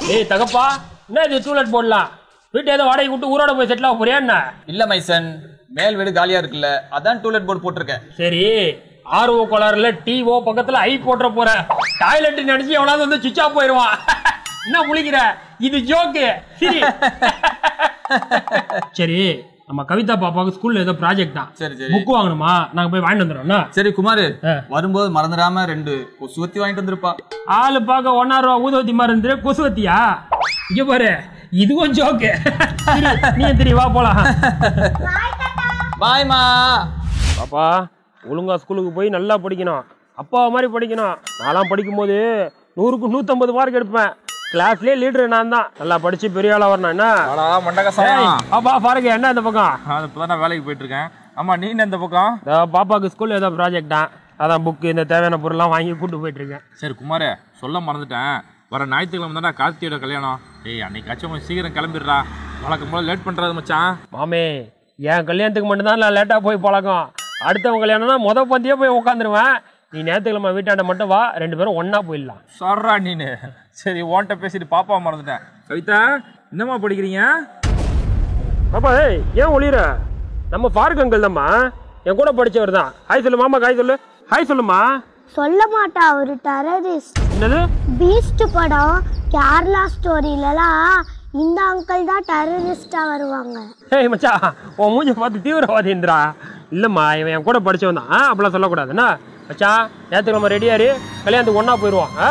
ஏய் தகப்பா என்ன இது டூலெட் போடலாம் வீட்டு ஏதோ வாடகை விட்டு ஊரோட போய் செட்டில் ஆக போறியா என்ன இல்ல மைசன் மேல் வீடு காலியா இருக்குல்ல அதான் டூலெட் போர்டு போட்டிருக்கேன் சரி ஆர்ஓ கோளாறுல டிஓ பக்கத்துல ஐ போட்டுற போற டாய்லெட் நினைச்சு எவனாவது வந்து சுவிச் ஆஃப் போயிருவான் என்ன முழிக்கிற இது ஜோக்கு சரி சரி நம்ம கவிதா பாப்பாவுக்கு ஸ்கூல்ல ஏதோ ப்ராஜெக்ட் தான் சரி சரி புக் வாங்கணுமா நாங்க போய் வாங்கிட்டு வந்துடுறோம்னா சரி குமார் ஆ. வரும்போது மறந்துடாம ரெண்டு கொசுவத்தி வாங்கிட்டு வந்திருப்பா ஆளு பார்க்க ஒன்னா ரூபா ஊதுவத்தி மாதிரி இருந்து கொசுவத்தியா இங்க பாரு இதுவும் ஜோக்கு நீ தெரிய வா போலாம் பாய்மா பாப்பா ஒழுங்கா ஸ்கூலுக்கு போய் நல்லா படிக்கணும் அப்பா மாதிரி படிக்கணும் நான்லாம் படிக்கும்போது நூறுக்கு நூற்றம்பது மார்க் எடுப்பேன் கிளாஸ்லேயே லீடர் நான் தான் நல்லா படிச்சு பெரிய ஆளா வரணும் என்ன வாடா மண்டகசம் ஏய், பாப்பா பாருங்க என்ன இந்த பக்கம் நான் இப்பதான் நான் வேலைக்கு போயிட்டு இருக்கேன் ஆமா நீ என்ன இந்த பக்கம் இந்த பாப்பாவுக்கு ஸ்கூல்ல ஏதோ ப்ராஜெக்ட் தான் அதான் புக்கு இந்த தேவையான பொருள்லாம் வாங்கி கூட்டு போயிட்டு இருக்கேன் சரி குமாரே சொல்ல மறந்துட்டேன் வர ஞாயிற்றுக்கிழமை தானே கார்த்தியோட கல்யாணம் ஏய் அன்னைக்காச்சும் கொஞ்சம் சீக்கிரம் கிளம்பிடுறா வழக்கம் போல லேட் பண்றது மச்சான் மாமே என் கல்யாணத்துக்கு மட்டும்தான் நான் லேட்டாக போய் பழக்கம் அடுத்தவங்க கல்யாணம்னா முத பந்தியே போய் உட்காந்துருவேன் நீ நேற்றுக்கிழமை வீட்டாண்ட மட்டும் வா ரெண்டு பேரும் ஒண்ணா போயிடலாம் சொல்றா நீனு சரி உன்கிட்ட பேசிட்டு பாப்பா மறந்துட்டேன் கவிதா என்னம்மா படிக்கிறீங்க பாப்பா ஏய் ஏன் ஒளிர நம்ம ஃபாரூக் அங்கிள் தான்மா என் கூட படிச்சவர் தான் ஹாய் சொல்லு மாமா ஹாய் சொல்லு ஹாய் சொல்லுமா சொல்ல மாட்டா அவரு டெரரிஸ்ட் என்னது பீஸ்ட் படம் கேரளா ஸ்டோரியிலலாம் இந்த அங்கிள் தான் டெரரிஸ்டா வருவாங்க ஏய் மச்சா உன் மூஞ்சி பார்த்து தீவிரவாதின்றா இல்லைம்மா இவன் என் கூட படிச்சவன் தான் ஆ அப்படிலாம் சொல்லக்கூடாதுண்ணா மச்சா நேற்றுக்கிழமை ரெடியாரு கல்யாணத்துக்கு ஒன்றா போயிடுவோம் ஆ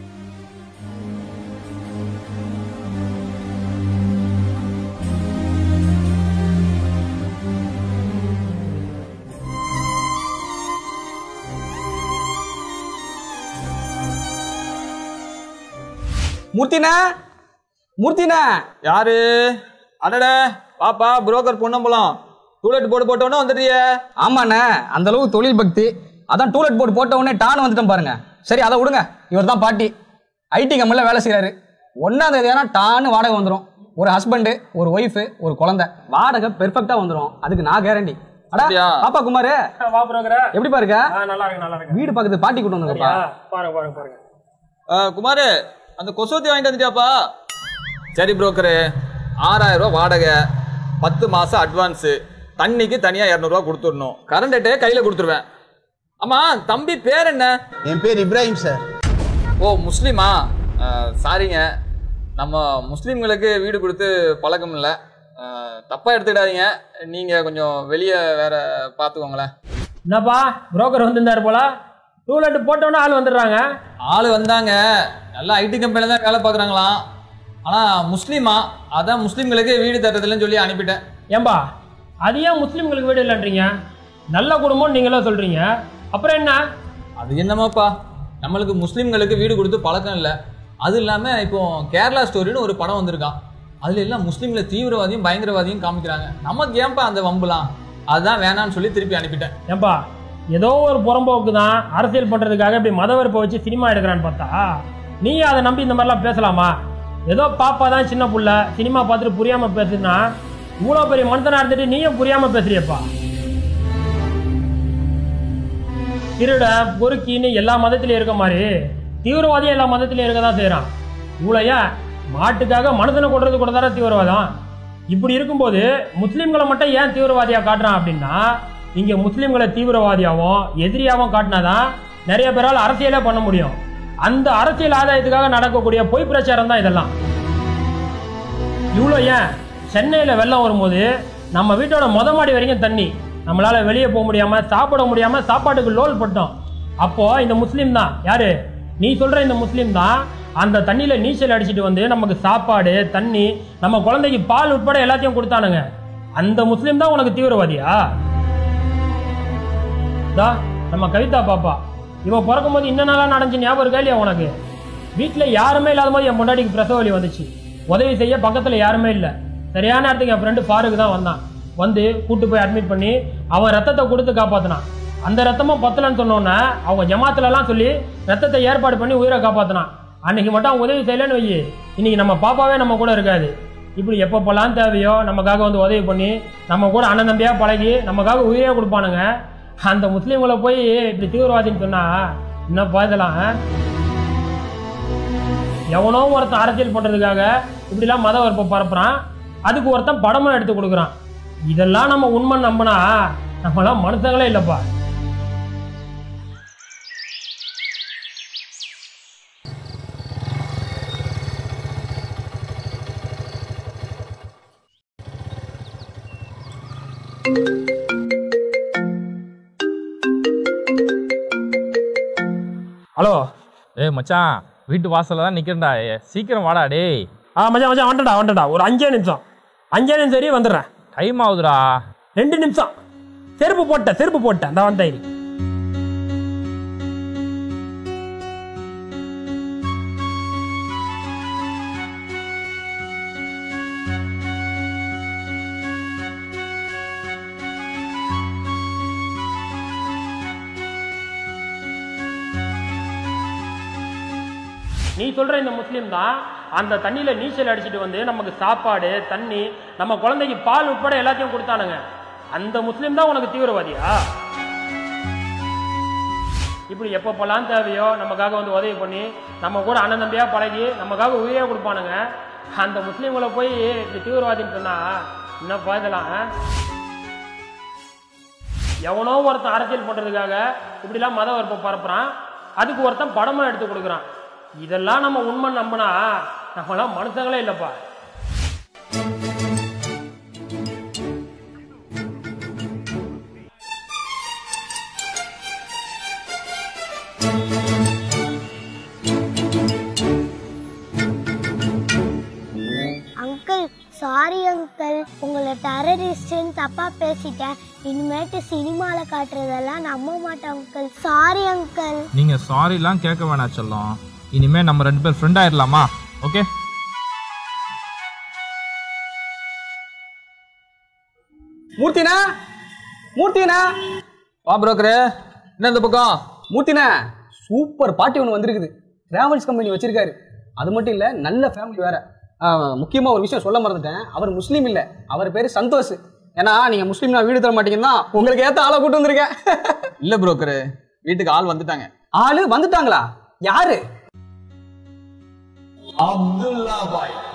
மூர்த்தினா மூர்த்தினா யாரு அடட பாப்பா புரோக்கர் பொன்னம்பலம் டூலெட் போர்டு போட்டோன்னே வந்துடுறியே ஆமாண்ணே அந்த அளவு தொழில் பக்தி அதான் டூலெட் போர்டு போட்ட உடனே டான் வந்துட்டோம் பாருங்க சரி அதை விடுங்க இவர் தான் பாட்டி ஐடி கம்பெனியில் வேலை செய்கிறாரு ஒன்றாம் தேதி ஆனால் டான்னு வாடகை வந்துடும் ஒரு ஹஸ்பண்டு ஒரு ஒய்ஃபு ஒரு குழந்தை வாடகை பெர்ஃபெக்டாக வந்துடும் அதுக்கு நான் கேரண்டி அடா அப்படியா? பாப்பா குமாரு வா புரோக்கரா எப்படி பாருங்க ஆ நல்லா இருக்கு நல்லா இருக்கு வீடு பக்கத்து பாட்டி கூட்டு வந்துருப்பா பாருங்க பாருங்க பாருங்க ஆ, குமாரு அந்த கொசுவத்தி வாங்கிட்டு வந்துட்டியாப்பா சரி புரோக்கரு ஆறாயிரம் ரூபா வாடகை பத்து மாசம் அட்வான்ஸு தண்ணிக்கு தனியாக இரநூறுவா கொடுத்துடணும் கரண்ட்டே கையில் கொடுத்துருவேன் ஆமா தம்பி பேர் என்ன என் பேர் இப்ராஹிம் சார் ஓ முஸ்லீமா ஆ, சாரிங்க நம்ம முஸ்லீம்களுக்கு வீடு கொடுத்து பழக்கம் இல்லை தப்பாக எடுத்துக்கிடாதீங்க நீங்கள் கொஞ்சம் வெளியே வேற பார்த்துக்கோங்களேன் என்னப்பா புரோக்கர் வந்திருந்தாரு போல டூலெட் போட்டோன்னே ஆள் வந்துடுறாங்க ஆள் வந்தாங்க நல்லா ஐடி கம்பெனியில் தான் வேலை பார்க்குறாங்களாம் ஆனால் முஸ்லீமா அதான் முஸ்லீம்களுக்கு வீடு தரதில்லைன்னு சொல்லி அனுப்பிட்டேன் ஏன்பா அது ஏன் முஸ்லீம்களுக்கு வீடு இல்லைன்றீங்க நல்ல குடும்பம் நீங்களே சொல்றீங்க அப்புறம் என்ன அது என்னமாப்பா நம்மளுக்கு முஸ்லீம்களுக்கு வீடு கொடுத்து பழக்கம் இல்லை அது இல்லாமல் இப்போ கேரளா ஸ்டோரின்னு ஒரு படம் வந்திருக்கான் அதுல எல்லாம் முஸ்லீம்ல தீவிரவாதியும் பயங்கரவாதியும் காமிக்கிறாங்க நமக்கு ஏன்பா அந்த வம்புலாம் அதுதான் வேணான்னு சொல்லி திருப்பி அனுப்பிட்டேன் ஏன்பா ஏதோ ஒரு புறம்போக்கு தான் அரசியல் பண்றதுக்காக இப்படி மத வெறுப்பை வச்சு சினிமா எடுக்கிறான்னு பார்த்தா நீ அதை நம்பி இந்த மாதிரிலாம் பேசலாமா ஏதோ பாப்பா தான் சின்ன புள்ள சினிமா பார்த்துட்டு புரியாம பேசுனா இவ்வளோ பெரிய மனுஷனா இருந்துட்டு நீயும் புரியாம பேசுறியப்பா திருட பொறுக்கின்னு எல்லா மதத்திலையும் இருக்க மாதிரி தீவிரவாதியும் எல்லா மதத்திலையும் இருக்க தான் செய்கிறான் இவ்வளோ ஏன் மாட்டுக்காக மனுஷனை கொடுறது கூட தானே தீவிரவாதம் இப்படி இருக்கும்போது முஸ்லீம்களை மட்டும் ஏன் தீவிரவாதியாக காட்டுறான் அப்படின்னா இங்கே முஸ்லீம்களை தீவிரவாதியாகவும் எதிரியாகவும் காட்டினாதான் நிறைய பேரால் அரசியலே பண்ண முடியும் அந்த அரசியல் ஆதாயத்துக்காக நடக்கக்கூடிய பொய் பிரச்சாரம் தான் இதெல்லாம் இவ்வளோ ஏன் சென்னையில் வெள்ளம் வரும்போது நம்ம வீட்டோட மொத மாடி வரைக்கும் தண்ணி நம்மளால வெளியே போக முடியாம சாப்பிட முடியாம சாப்பாட்டுக்கு லோல் பட்டோம் அப்போ இந்த முஸ்லீம் தான் யாரு நீ சொல்ற இந்த முஸ்லீம் தான் அந்த தண்ணியில நீச்சல் அடிச்சிட்டு வந்து நமக்கு சாப்பாடு தண்ணி நம்ம குழந்தைக்கு பால் உட்பட எல்லாத்தையும் கொடுத்தானுங்க அந்த முஸ்லீம் தான் உனக்கு தீவிரவாதியா தா நம்ம கவிதா பாப்பா இவ பிறக்கும் போது இன்னென்னலாம் நடந்துச்சு ஞாபகம் இருக்கா இல்லையா உனக்கு வீட்டில் யாருமே இல்லாத போது என் பொண்டாட்டிக்கு பிரசவ வலி வந்துச்சு உதவி செய்ய பக்கத்தில் யாருமே இல்லை சரியான நேரத்துக்கு என் ஃப்ரெண்டு ஃபாருக்கு தான் வந்தான் வந்து கூட்டு போய் அட்மிட் பண்ணி அவன் ரத்தத்தை கொடுத்து காப்பாற்றினான் அந்த ரத்தமும் பத்தலன்னு சொன்னோன்னே அவங்க ஜமாத்துலலாம் சொல்லி ரத்தத்தை ஏற்பாடு பண்ணி உயிரை காப்பாற்றினான் அன்னைக்கு மட்டும் அவன் உதவி செய்யலைன்னு வை இன்னைக்கு நம்ம பாப்பாவே நம்ம கூட இருக்காது இப்படி எப்பப்போலாம் தேவையோ நமக்காக வந்து உதவி பண்ணி நம்ம கூட அண்ணன் தம்பியாக பழகி நமக்காக உயிரே கொடுப்பானுங்க அந்த முஸ்லீம்களை போய் இப்படி தீவிரவாதின்னு சொன்னா என்ன இதெல்லாம் எவனோ ஒருத்தன் அரசியல் பண்றதுக்காக இப்படிலாம் மத வெறுப்பை பரப்புறான் அதுக்கு ஒருத்தன் படமா எடுத்து கொடுக்குறான் இதெல்லாம் நம்ம உண்மை நம்பினா நம்மளாம் மனுஷங்களே இல்லப்பா ஹலோ ஏய் மச்சான் வீட்டு வாசல்ல தான் நிக்கிறேன்டா ஏய், சீக்கிரம் வாடா டேய் ஆ மச்சான் மச்சான் வந்துடா வந்துடா ஒரு அஞ்சே நிமிஷம் அஞ்சே நிமிஷம் சரி வந்துடுறேன் டைம் ஆகுதுடா ரெண்டு நிமிஷம் செருப்பு போட்டேன் செருப்பு போட்டேன் அந்த வந்தாயிரி நீ சொல்ற இந்த முஸ்லீம் தான் அந்த தண்ணியில நீச்சல் அடிச்சிட்டு வந்து நமக்கு சாப்பாடு தண்ணி நம்ம குழந்தைக்கு பால் உட்பட எல்லாத்தையும் கொடுத்தானுங்க அந்த முஸ்லீம் தான் உனக்கு தீவிரவாதியா இப்படி எப்பப்பெல்லாம் தேவையோ நமக்காக வந்து உதவி பண்ணி நம்ம கூட அண்ணன் தம்பியா பழகி நமக்காக உயிரே கொடுப்பானுங்க அந்த முஸ்லீம்களை போய் இப்படி தீவிரவாதின்னு சொன்னா என்னப்பா இதெல்லாம் ஆ? எவனோ ஒருத்தன் அரசியல் பண்றதுக்காக இப்படிலாம் மத வெறுப்பை பரப்புறான் அதுக்கு ஒருத்தன் படமா எடுத்து கொடுக்குறான் இதெல்லாம் நம்ம உண்மை நம்பினா நம்மளாம் மனுஷங்களே இல்லப்பா அங்கிள் சாரி அங்கிள் உங்களை டெரரிஸ்ட்னு தப்பா பேசிட்டேன் இனிமேட்டு சினிமால காட்டுறதெல்லாம் நம்ப மாட்டேன் அங்கிள் சாரி அங்கிள் நீங்க சாரிலாம் கேட்க வேணாம் செல்லம் இனிமே நம்ம ரெண்டு பேர் ஃப்ரெண்ட் ஆயிடலாமா ஓகே மூர்த்தினா மூர்த்தினா வா புரோக்கரு என்ன இந்த பக்கம் மூர்த்தினா சூப்பர் பார்ட்டி ஒன்று வந்திருக்குது டிராவல்ஸ் கம்பெனி வச்சிருக்காரு அது மட்டும் இல்லை நல்ல ஃபேமிலி வேற முக்கியமாக ஒரு விஷயம் சொல்ல மறந்துட்டேன் அவர் முஸ்லீம் இல்லை அவர் பேர் சந்தோஷ் ஏன்னா நீங்கள் முஸ்லீம்னா வீடு தர மாட்டீங்கன்னா உங்களுக்கு ஏற்ற ஆளை கூட்டு வந்திருக்கேன் இல்ல புரோக்கரு வீட்டுக்கு ஆள் வந்துட்டாங்க ஆளு வந்துட்டாங்களா யாரு அப்துல்லா பாய்